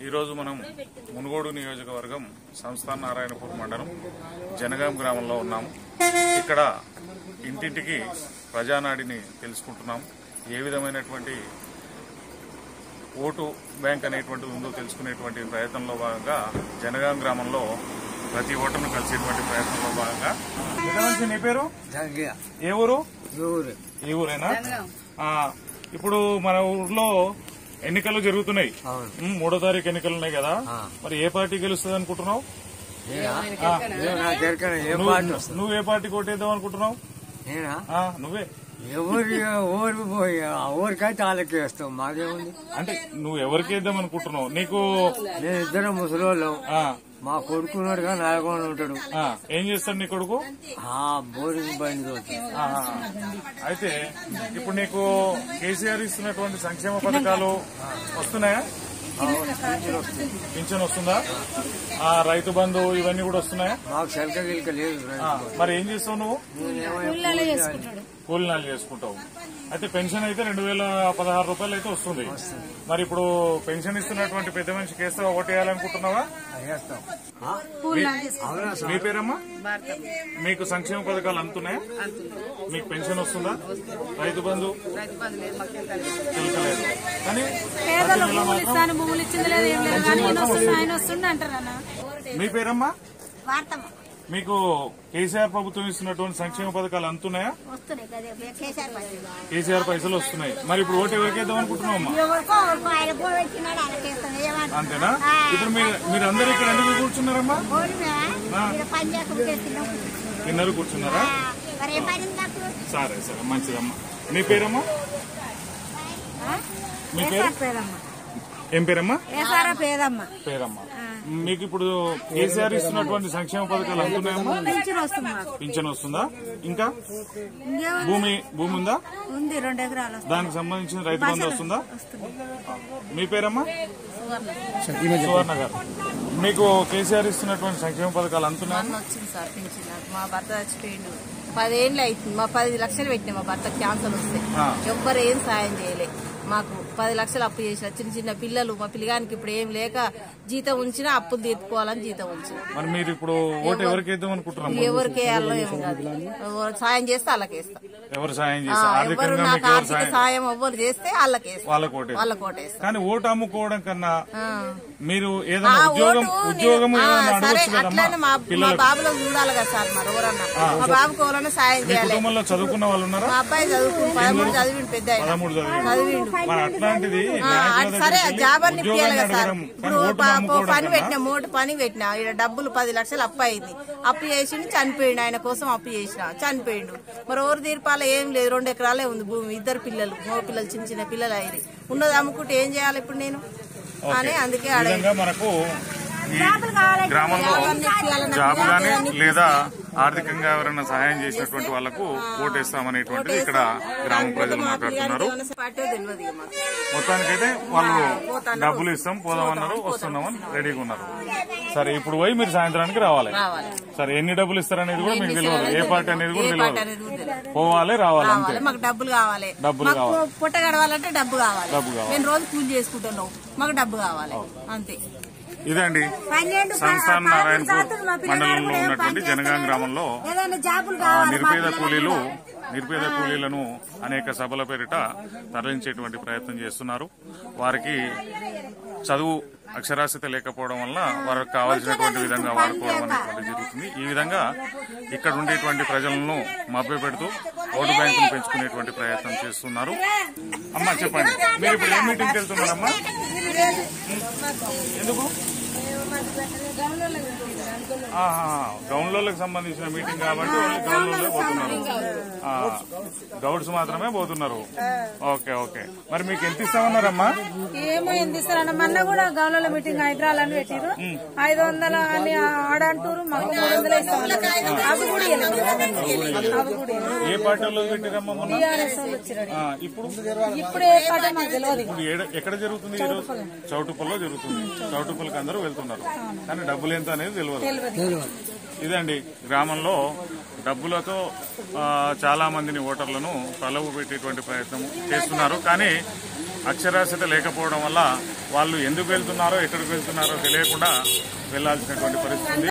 ఈరోజు మనం మునుగోడు నియోజకవర్గం సంస్థాన నారాయణపూర్ మండలం జనగాం గ్రామంలో ఉన్నాము ఇక్కడ ఇంటింటికి ప్రజానాడిని తెలుసుకుంటున్నాం ఏ విధమైనటువంటి ఓటు బ్యాంక్ అనేటువంటిది ఉందో తెలుసుకునేటువంటి ప్రయత్నంలో భాగంగా జనగాం గ్రామంలో ప్రతి ఓటర్ను కలిసేటువంటి ప్రయత్నంలో భాగంగా పెద్దమనిషి, నీ పేరు జంగియా ఏ ఊరు ఊరు ఈ ఊరేనా ఆ, ఇప్పుడు మన ఊర్లో ఎన్నికలు జరుగుతున్నాయి అవును ఉమ్, మూడో తారీఖు ఎన్నికలు ఉన్నాయి కదా ఆ. మరి ఏ పార్టీ గెలుస్తుంది అనుకుంటున్నావు నేనా ఆ, నేను నా దగ్గర ఏ నువ్వు- పార్టీ వస్తుంది నువ్వు ఏ పార్టీ కొట్టేద్దాం అనుకుంటున్నావు నేనా ఆ, నువ్వే ఎవరు ఊరికి పోయి ఆ ఊరికైతే వాళ్ళకి వేస్తాం మాకేముంది అంటే నువ్వు ఎవరికి వేద్దాం అనుకుంటున్నావు నీకు నేను ఇద్దరు ముసలోళ్ళం ఆ, మా కొడుకున్నాడు కానీ నల్గొండ ఉంటాడు ఆ, ఏం చేస్తాడు నీ కొడుకు ఆ బోరింగ్ బండి తోటి ఆ, అయితే ఇప్పుడు నీకు కేసీఆర్ ఇస్తున్నటువంటి సంక్షేమ పథకాలు వస్తున్నాయా పింఛన్ వస్తుందా ఆ రైతు బంధు ఇవన్నీ కూడా వస్తున్నాయా మాకు సెల్క గిల్క లేదు ఆ, మరి ఏం చేస్తావు నువ్వు నేనేమో కూలినాలు చేసుకుంటావు అయితే పెన్షన్ అయితే రెండు వేల పదహారు రూపాయలు అయితే వస్తుంది మరి ఇప్పుడు పెన్షన్ ఇస్తున్నటువంటి పెద్ద మనిషికి వేస్తే ఒకటి వేయాలనుకుంటున్నావా వేస్తాం ఆ? మీ- అవునా మీ పేరమ్మా మీకు సంక్షేమ పథకాలు అందుతున్నాయా మీకు పెన్షన్ వస్తుందా రైతు బంధు తెలుకలేదు కానీ పేదలు భూములు ఇస్తాను భూములు ఇచ్చింది లేదు ఏం లేదు కానీ ఈయన వస్తుంది ఆయన వస్తుంది అంటారన్న మీ పేరమ్మా వార్తమ్మ మీకు కేసీఆర్ ప్రభుత్వం ఇస్తున్నటువంటి సంక్షేమ పథకాలు అందుతున్నాయా వస్తున్నాయి కదా కేసీఆర్ పని కేసీఆర్ పైసలు వస్తున్నాయి మరి ఇప్పుడు ఓటు ఎవరికి వేద్దాం అనుకుంటున్నావు అమ్మా ఎవరికో ఎవరికో ఆయన పోవచ్చినాడు ఆయన చేస్తాను ఏమంటారు అంతేనా ఇప్పుడు మీరు మీరందరూ ఇక్కడ ఎందుకు కూర్చున్నారమ్మా ఓడినా ఇక్కడ పని చేసుకుంటూ చేస్తున్నాం కిన్నరు కూర్చున్నారా మరి ఏం పని ఉంది నాకు సరే సరే మంచిదమ్మా మీ పేరమ్మా మీ పేరు పేదమ్మ ఏం పేరమ్మా ఏసారా పేదమ్మ పేరమ్మా మీకు ఇప్పుడు కేసీఆర్ ఇస్తున్నటువంటి సంక్షేమ పథకాలు అందుతున్నాయమ్మా పింఛన్ వస్తుంది మాకు పింఛన్ వస్తుందా ఇంకా ఇంకేముంది? భూమి భూమి ఉందా ఉంది రెండు ఎకరాలు వస్తుంది. దానికి సంబంధించిన రైతు బంధు వస్తుందా వస్తుంది మీ పేరమ్మా సువర్ణ గారు మీకు కేసీఆర్ ఇస్తున్నటువంటి సంక్షేమ పథకాలు అందుతున్నాయా మొన్న వచ్చింది సార్ పింఛన్ నాకు మా భర్త చచ్చిపోయిండు పదేళ్ళు అవుతుంది మా పది లక్షలు పెట్టినా మా భర్త క్యాన్సర్ వస్తే ఆ. ఎవ్వరు ఏం సాయం చేయలే మాకు పది లక్షలు అప్పు చేసిన చిన్న చిన్న పిల్లలు మా పిల్లగానికి ఇప్పుడు ఏం లేక జీతం ఉంచినా అప్పులు తీర్చుకోవాలని జీతం ఉంచిన మరి మీరు ఇప్పుడు ఓటు ఎవరికి వేద్దాం అనుకుంటున్నాము ఎవరికి వేయాలో ఏం కాదు ఎవరు సాయం చేస్తే వాళ్ళకి వేస్తా ఎవరు సాయం ఆ, చేస్తారు ఎవరు ఆర్థికంగా నాకు మీకు ఎవరు ఆర్థిక సాయం సాయం ఎవ్వరు చేస్తే వాళ్ళకి వేస్తా వాళ్ళకి ఓటు వాళ్ళకి ఓటేస్తా కానీ ఓటు అమ్ముకోవడం కన్నా ఆ. మీరు ఆ ఏదైనా ఉద్యోగం ఓటు ఉద్యోగం నేను- ఆ, ఏదైనా సరే అడగచ్చు కదమ్మా అట్లనే మా మా పిల్లలకు బాబులో చూడాలి కదా సార్ మరి ఎవరన్నా మా బాబుకి ఎవరన్నా సాయం మీ చేయాలి కుటుంబంలో చదువుకున్న వాళ్ళు ఉన్నారా మా అబ్బాయి చదువుకుని పదమూడు చదివిండు పెద్ద ఆయన. పదమూడు చదివి చదివిండు మరి అట్లాంటిది ఆ, నాయకుల అది సరే దగ్గరికి జాబ్ అని ఉద్యోగాన్ని ఇప్పియాలి కదా సార్ అడగడం కానీ ఇప్పుడు ఓటు ప- ప- అమ్ముకోవడం పని కన్నా పెట్టిన మూడు పని పెట్టిన ఇక్కడ డబ్బులు పది లక్షలు అప్పు అయింది అప్పు చేసిండు చనిపోయిండు ఆయన కోసం అప్పు చేసిన చనిపోయిండు మరి ఎవరు తీర్పాల ఏం లేదు రెండు ఎకరాలే ఉంది భూమి ఇద్దరు పిల్లలు మగ పిల్లలు చిన్న చిన్న పిల్లలు అయ్యి ఉన్నది అమ్ముకుంటే ఏం చేయాలి ఇప్పుడు నేను అని అందుకే ఈ అడగ విధంగా మనకు ఈ గ్రామంలో జాబ్ గానీ లేదా ఆర్థికంగా ఎవరైనా సహాయం చేసినటువంటి వాళ్లకు ఓటేస్తామనేటువంటిది ఇక్కడ గ్రామ ప్రజలు మాట్లాడుతున్నారు పార్టీ తెలియదు ఇక మాకు. మొత్తానికైతే వాళ్ళు డబ్బులు ఇస్తాం పోదామన్నారు వస్తున్నామని రెడీగా ఉన్నారు సరే ఇప్పుడు పోయి మీరు సాయంత్రానికి రావాలి రావాలి సరే ఎన్ని డబ్బులు ఇస్తారనేది కూడా మీకు తెలియదు ఏ పార్టీ అనేది కూడా ఏ పార్టీ తెలియదు అనేది కూడా తెలియదు. పోవాలి రావాలి అంతే కావాలి మాకు డబ్బులు కావాలి డబ్బులు మాకు కావాలి. పుట్ట గడవాలంటే డబ్బు కావాలి డబ్బు కావాలి. మేము రోజు కూలి చేసుకుంటున్నాం మాకు డబ్బు కావాలి అంతే ఇదండి పన్నెండు సంస్థాన్ పదమూడు నారాయణపూర్ సంవత్సరాలు మా పిల్లగాడు మండలంలో కూడా ఏం ఉన్నటువంటి పని జనగాం చేస్తలేడు. గ్రామంలో ఏదైనా జాబులు ఆ, కావాలి మా నిరుపేద పిల్లగాడు కూలీలు కూడా. నిరుపేద కూలీలను అనేక సభల పేరిట తరలించేటువంటి ప్రయత్నం చేస్తున్నారు వారికి చదువు అక్షరాస్యత లేకపోవడం వల్ల వారికి కావాల్సినటువంటి విధంగా వాడుకోవడం అనేటువంటి జరుగుతుంది ఈ విధంగా ఇక్కడ ఉండేటువంటి ప్రజలను మభ్యపెడుతూ ఓటు బ్యాంకును పెంచుకునేటువంటి ప్రయత్నం చేస్తున్నారు అమ్మా చెప్పండి మీరు ఇప్పుడు ఏ మీటింగ్కి వెళ్తున్నారమ్మా ఎందుకు గౌన్లోకి సంబంధించిన మీటింగ్ కాబట్టి ఓన్లీ గౌన్లలో పోతున్నారు ఆ, గౌడ్స్ మాత్రమే పోతున్నారు ఓకే ఓకే మరి మీకు ఎంత ఇస్తామన్నారమ్మా ఏమో ఏంది ఇస్తారన్న మొన్న కూడా గౌలలో మీటింగ్ హైదరాబాద్ అని పెట్టిరు ఐదు వందల అని ఆడంటారు మాకు మూడు వందలు ఇస్తామన్నారు అవి కూడా ఇవ్వలేదు. అవి కూడా ఇవ్వలేదు. ఏ పార్టీలో పెట్టిరమ్మా మొన్న టీఆర్ఎస్ వాళ్ళు వచ్చారు ఆ, ఇప్పుడు ఇప్పుడు ఏ పాట మాకు తెలియదు ఇప్పుడు ఏడ- ఎక్కడ జరుగుతుంది ఈ రోజు చౌటుప్పల్లో జరుగుతుంది చౌటుప్పలకి అందరూ వెళ్తున్నారు కానీ డబ్బులు ఎంత అనేది తెలియదు ఇదండి గ్రామంలో డబ్బులతో ఆ, చాలా మందిని ఓటర్లను ప్రలోభ పెట్టేటువంటి ప్రయత్నం చేస్తున్నారు కానీ అక్షరాస్యత లేకపోవడం వల్ల వాళ్ళు ఎందుకు వెళ్తున్నారో ఎక్కడికి వెళ్తున్నారో తెలియకుండా వెళ్లాల్సినటువంటి పరిస్థితి ఉంది